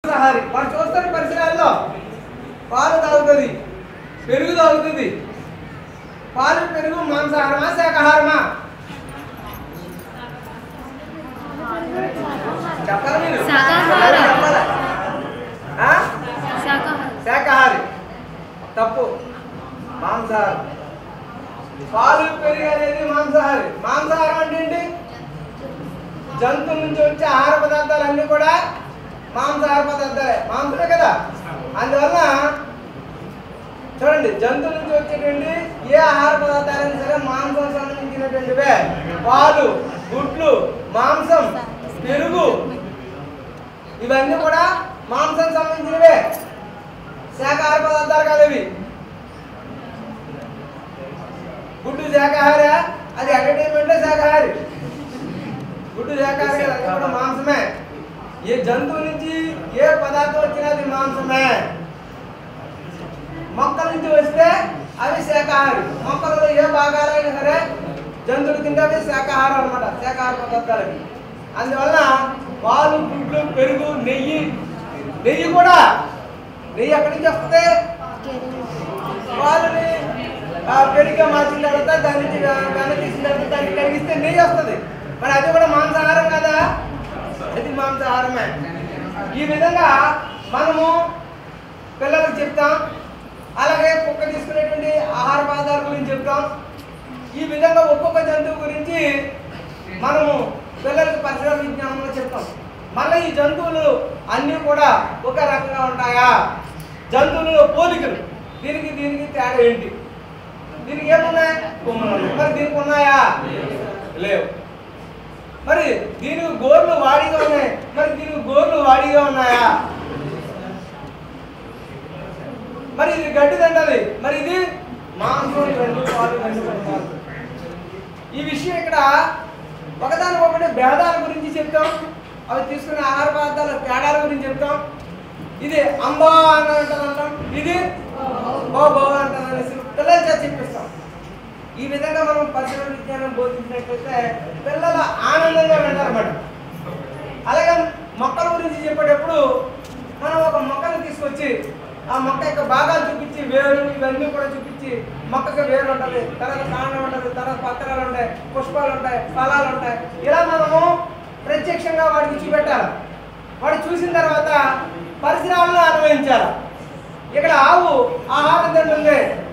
మాంసాహారి వాడు చూస్తారు పరిసరాల్లో పాలు తాగుతుంది పెరుగు తాగుతుంది పాలు పెరుగు మాంసాహారమా శాకాహారమా చెప్పాలి మీరు శాకాహారం. చెప్పాలా? ఆ? శాకాహారం శాకాహారి తప్పు మాంసాహారం పాలు పెరుగు అనేది మాంసాహారి మాంసాహారం అంటే ఏంటి జంతువుల నుంచి వచ్చే ఆహార పదార్థాలు అన్నీ కూడా మాంసాహార పదార్థాలే మాంసమే కదా అందువల్ల చూడండి జంతువుల నుంచి వచ్చేటువంటి ఏ ఆహార పదార్థాలైనా సరే మాంసం సంబంధించినటువంటివే పాలు గుడ్లు మాంసం పెరుగు ఇవన్నీ కూడా మాంసం సంబంధించినవే శాకాహార పదార్థాలు కాదు ఇవి గుడ్డు శాకాహారి అది ఎంటర్టైన్మెంట్ శాకాహారి గుడ్డు శాకాహారి కాదు, అది కూడా మాంసమే ఏ జంతువు నుంచి ఏ పదార్థం వచ్చినా అది మాంసమే మొక్కల నుంచి వస్తే అవి శాకాహారి మొక్కలలో ఏ భాగాలైనా సరే జంతువులు తింటే అవి శాకాహారం అనమాట శాకాహార పదార్థాలు అవి. అందువల్ల పాలు గుడ్లు పెరుగు నెయ్యి నెయ్యి కూడా నెయ్యి ఎక్కడి నుంచి వస్తుంది పాలని ఆ, పెరుగ్గా మార్చిన తర్వాత దాని నుంచి వె- వెన్న తీసిన తర్వాత దాన్ని కరిగిస్తే నెయ్యి వస్తుంది మరి అది కూడా మాంసాహారం కదా అది మాంసాహారమే ఈ విధంగా మనము పిల్లలకు చెప్తాం అలాగే కుక్క తీసుకునేటువంటి ఆహార పదార్థాల గురించి చెప్తాం ఈ విధంగా ఒక్కొక్క జంతువు గురించి మనము పిల్లలకు పరిసర విజ్ఞానంలో చెప్తాం మళ్ళీ ఈ జంతువులు అన్నీ కూడా ఒక రకంగా ఉంటాయా జంతువులలో పోలికలు దీనికి దీనికి తేడా ఏంటి దీనికి ఏమున్నాయి కొమ్ములు ఉన్నాయి. మరి దీనికి ఉన్నాయా లేవు మరి దీనికి గోర్లు వాడిగా ఉన్నాయి మరి దీనికి గోర్లు వాడిగా ఉన్నాయా మరి ఇది గడ్డి తింటది మరి ఇది మాంసం రెండు పాలు రెండు పడతారు ఈ విషయం ఇక్కడ ఒకదాని ఒకటి భేదాల గురించి చెప్తాం అవి తీసుకునే ఆహార పదార్థాల తేడాల గురించి చెప్తాం ఇది అంబా అని అంటాం ఇది బో బో అంటాం అనేసి పిల్లల చేత చెప్పిస్తాం ఈ విధంగా మనం పరిసర విజ్ఞానం బోధించినట్లయితే పిల్లలు ఆనందంగా వింటారన్నమాట అలాగే మొక్కల గురించి చెప్పేటప్పుడు మనం ఒక మొక్కను తీసుకొచ్చి ఆ మొక్క యొక్క భాగాలు చూపించి వేరు ఇవన్నీ కూడా చూపించి మొక్కకి వేరు ఉంటుంది తర్వాత కాండం ఉంటుంది తర్వాత పత్రాలు ఉంటాయి పుష్పాలు ఉంటాయి ఫలాలు ఉంటాయి ఇలా మనము ప్రత్యక్షంగా వాడికి చూపెట్టాలి వాడు చూసిన తర్వాత పరిసరాలను అనుభవించాలి ఇక్కడ ఆవు ఆహారం తింటుంది